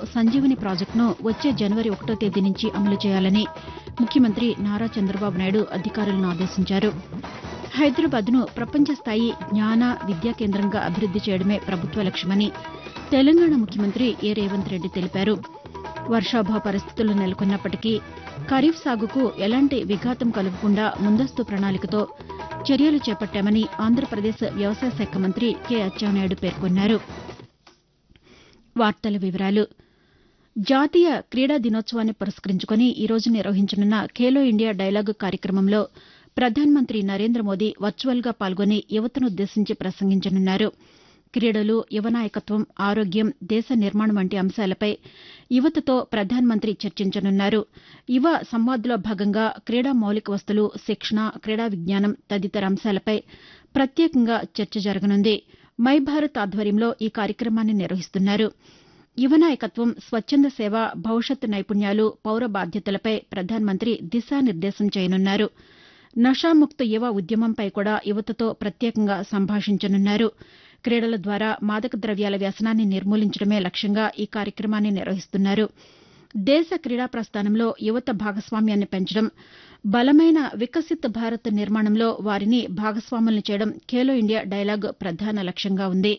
సంజీవని ప్రాజెక్టును వచ్చే జనవరి ఒకటో తేదీ నుంచి అమలు చేయాలని ముఖ్యమంత్రి నారా చంద్రబాబు నాయుడు అధికారులను ఆదేశించారు హైదరాబాద్ను ప్రపంచ స్థాయి జ్ఞాన విద్యా కేంద్రంగా అభివృద్ది చేయడమే ప్రభుత్వ లక్ష్యమని తెలంగాణ ముఖ్యమంత్రి ఏ రేవంత్ రెడ్డి తెలిపారు వర్షాభావ పరిస్థితులు నెలకొన్నప్పటికీ ఖరీఫ్ సాగుకు ఎలాంటి విఘాతం కలగకుండా ముందస్తు ప్రణాళికతో చర్యలు చేపట్టామని ఆంధ్రప్రదేశ్ వ్యవసాయ శాఖ మంత్రి కె అచ్చెన్నాయుడు పేర్కొన్నారు వార్తల వివరాలు జాతీయ క్రీడా దినోత్సవాన్ని పురస్కరించుకుని ఈ రోజు నిర్వహించనున్న ఖేలో ఇండియా డైలాగ్ కార్యక్రమంలో ప్రధానమంత్రి నరేంద్ర మోదీ వర్చువల్గా పాల్గొని యువతనుద్దేశించి ప్రసంగించనున్నారు క్రీడలు యువ నాయకత్వం ఆరోగ్యం దేశ నిర్మాణం వంటి అంశాలపై యువతతో ప్రధానమంత్రి చర్చించనున్నారు యువ సంవాద్లో భాగంగా క్రీడా మౌలిక వస్తులు శిక్షణ క్రీడా విజ్ఞానం తదితర అంశాలపై ప్రత్యేకంగా చర్చ జరగనుంది మై భారత్ ఆధ్వర్యంలో ఈ కార్యక్రమాన్ని నిర్వహిస్తున్నారు యువ నాయకత్వం స్వచ్చంద సేవ భవిష్యత్ నైపుణ్యాలు పౌర బాధ్యతలపై ప్రధానమంత్రి దిశానిర్దేశం చేయనున్నారు నషాముక్త యువ ఉద్యమంపై కూడా యువతతో ప్రత్యేకంగా సంభాషించనున్నారు క్రీడల ద్వారా మాదక ద్రవ్యాల వ్యసనాన్ని నిర్మూలించడమే లక్ష్యంగా ఈ కార్యక్రమాన్ని నిర్వహిస్తున్నారు దేశ క్రీడా ప్రస్థానంలో యువత భాగస్వామ్యాన్ని పెంచడం బలమైన వికసిత్ భారత్ నిర్మాణంలో వారిని భాగస్వాములను చేయడం ఖేలో ఇండియా డైలాగ్ ప్రధాన లక్ష్యంగా ఉంది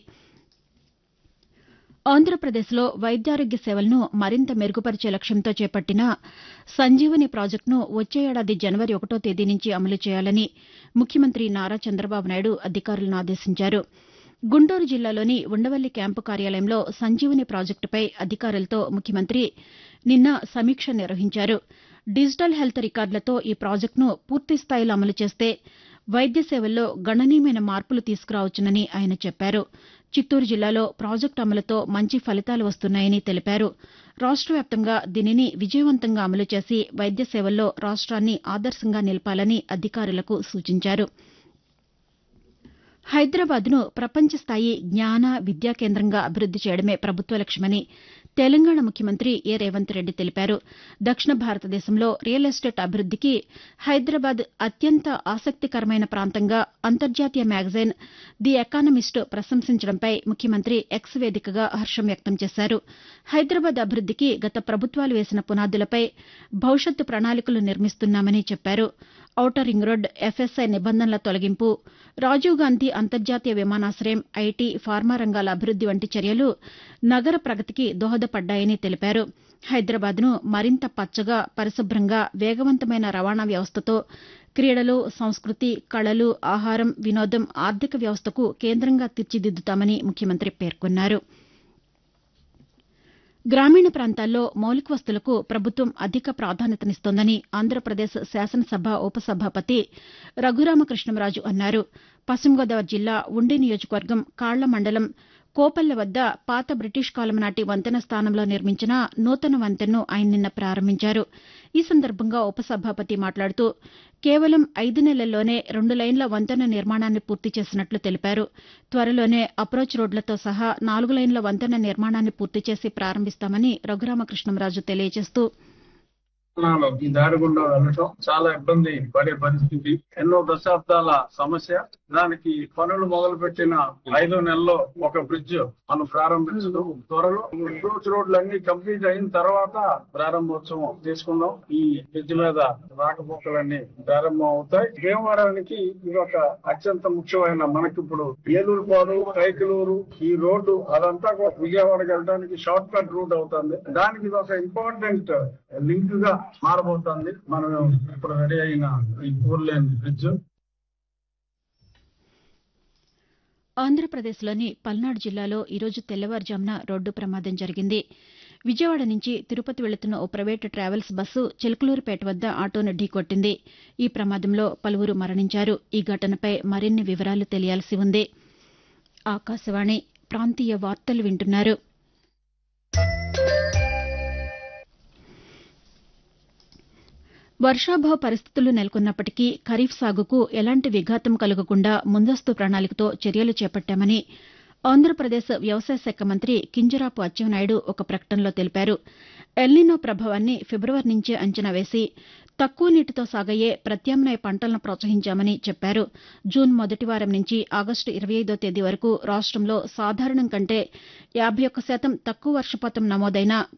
ఆంధ్రప్రదేశ్లో వైద్యారోగ్య సేవలను మరింత మెరుగుపరిచే లక్ష్యంతో చేపట్టిన సంజీవని ప్రాజెక్టును వచ్చే ఏడాది జనవరి ఒకటో తేదీ నుంచి అమలు చేయాలని ముఖ్యమంత్రి నారా చంద్రబాబు నాయుడు అధికారులను ఆదేశించారు గుంటూరు జిల్లాలోని ఉండవల్లి క్యాంపు కార్యాలయంలో సంజీవని ప్రాజెక్టుపై అధికారులతో ముఖ్యమంత్రి నిన్న సమీక్ష నిర్వహించారు డిజిటల్ హెల్త్ రికార్డులతో ఈ ప్రాజెక్టును పూర్తిస్థాయిలో అమలు చేస్తే వైద్య సేవల్లో గణనీయమైన మార్పులు తీసుకురావచ్చునని ఆయన చెప్పారు చిత్తూరు జిల్లాలో ప్రాజెక్టు అమలుతో మంచి ఫలితాలు వస్తున్నాయని తెలిపారు రాష్ట వ్యాప్తంగా దీనిని విజయవంతంగా అమలు చేసి వైద్య సేవల్లో రాష్ట్రాన్ని ఆదర్శంగా నిలపాలని అధికారులకు సూచించారు హైదరాబాద్ను ప్రపంచ స్థాయి జ్ఞాన విద్యా కేంద్రంగా అభివృద్ది చేయడమే ప్రభుత్వ లక్ష్యమని తెలంగాణ ముఖ్యమంత్రి ఏ రేవంత్ రెడ్డి తెలిపారు దక్షిణ భారతదేశంలో రియల్ ఎస్టేట్ అభివృద్దికి హైదరాబాద్ అత్యంత ఆసక్తికరమైన ప్రాంతంగా అంతర్జాతీయ మ్యాగజైన్ ది ఎకానమిస్ట్ ప్రశంసించడంపై ముఖ్యమంత్రి ఎక్స్ వేదికగా హర్షం వ్యక్తం చేశారు హైదరాబాద్ అభివృద్దికి గత ప్రభుత్వాలు వేసిన పునాదులపై భవిష్యత్తు ప్రణాళికలు నిర్మిస్తున్నామని చెప్పారు ఔటర్ రింగ్ రోడ్ ఎఫ్ఎస్ఐ నిబంధనల తొలగింపు రాజీవ్ గాంధీ అంతర్జాతీయ విమానాశయం ఐటీ ఫార్మా రంగాల అభివృద్ది వంటి చర్యలు నగర ప్రగతికి దోహదపడ్డాయని తెలిపారు హైదరాబాద్ను మరింత పచ్చగా పరిశుభ్రంగా వేగవంతమైన రవాణా వ్యవస్థతో క్రీడలు సంస్కృతి కళలు ఆహారం వినోదం ఆర్థిక వ్యవస్థకు కేంద్రంగా తీర్చిదిద్దుతామని ముఖ్యమంత్రి పేర్కొన్నారు గ్రామీణ ప్రాంతాల్లో మౌలిక వస్తులకు ప్రభుత్వం అధిక ప్రాధాన్యతనిస్తోందని ఆంధ్రప్రదేశ్ శాసనసభ ఉపసభాపతి రఘురామకృష్ణంరాజు అన్నారు పశ్చిమగోదావరి జిల్లా ఉండి నియోజకవర్గం కాళ్ల మండలం కోపల్లె వద్ద పాత బ్రిటిష్ కాలం నాటి వంతెన స్థానంలో నిర్మించిన నూతన వంతెనను ఆయన నిన్న ప్రారంభించారు ఈ సందర్భంగా ఉపసభాపతి మాట్లాడుతూ కేవలం ఐదు నెలల్లోనే రెండు లైన్ల వంతెన నిర్మాణాన్ని పూర్తి చేసినట్లు తెలిపారు త్వరలోనే అప్రోచ్ రోడ్లతో సహా నాలుగు లైన్ల వంతెన నిర్మాణాన్ని పూర్తి చేసి ప్రారంభిస్తామని రఘురామకృష్ణంరాజు తెలియజేస్తూ ఈ దారి గుండా వెళ్ళటం చాలా ఇబ్బంది పడే పరిస్థితి ఎన్నో దశాబ్దాల సమస్య దానికి పనులు మొదలు పెట్టిన ఐదో నెలలో ఒక బ్రిడ్జ్ మనం ప్రారంభించడం త్వరలో అప్రోచ్ రోడ్లు అన్ని కంప్లీట్ అయిన తర్వాత ప్రారంభోత్సవం తీసుకుందాం ఈ బ్రిడ్జ్ మీద రాకపోకలన్నీ ప్రారంభం అవుతాయి భీమవరానికి ఇది ఒక అత్యంత ముఖ్యమైన మనకి ఇప్పుడు ఏలూరు పాడు కైకలూరు ఈ రోడ్డు అదంతా కూడా విజయవాడకి వెళ్ళడానికి షార్ట్ కట్ రూట్ అవుతుంది దానికి ఇది ఒక ఇంపార్టెంట్ లింక్ గా మారబోతోంది మనం ఇప్పుడు రెడీ అయిన ఈ ఫోర్ లేన్ బ్రిడ్జ్ ఆంధ్రప్రదేశ్లోని పల్నాడు జిల్లాలో ఈరోజు తెల్లవారుజామున రోడ్డు ప్రమాదం జరిగింది విజయవాడ నుంచి తిరుపతి వెళుతున్న ఓ ప్రైవేటు ట్రావెల్స్ బస్సు చిలకలూరుపేట వద్ద ఆటోను ఢీకొట్టింది ఈ ప్రమాదంలో పలువురు మరణించారు ఈ ఘటనపై మరిన్ని వివరాలు తెలియాల్సి ఉంది ఆకాశవాణి ప్రాంతీయ వార్తలు వింటున్నారు వర్షాభావ పరిస్థితులు నెలకొన్నప్పటికీ ఖరీఫ్ సాగుకు ఎలాంటి విఘాతం కలగకుండా ముందస్తు ప్రణాళికతో చర్యలు చేపట్టామని ఆంధ్రప్రదేశ్ వ్యవసాయ శాఖ మంత్రి కింజరాపు అచ్చెన్నాయుడు ఒక ప్రకటనలో తెలిపారు ఎల్నినో ప్రభావాన్ని ఫిబ్రవరి నుంచే అంచనా వేసి తక్కువ నీటితో సాగయ్యే ప్రత్యామ్నాయ పంటలను ప్రోత్సహించామని చెప్పారు జూన్ మొదటి వారం నుంచి ఆగస్టు ఇరవై ఐదో తేదీ వరకు రాష్టంలో సాధారణం కంటే యాబై ఒక్క శాతం తక్కువ వర్షపాతం నమోదైన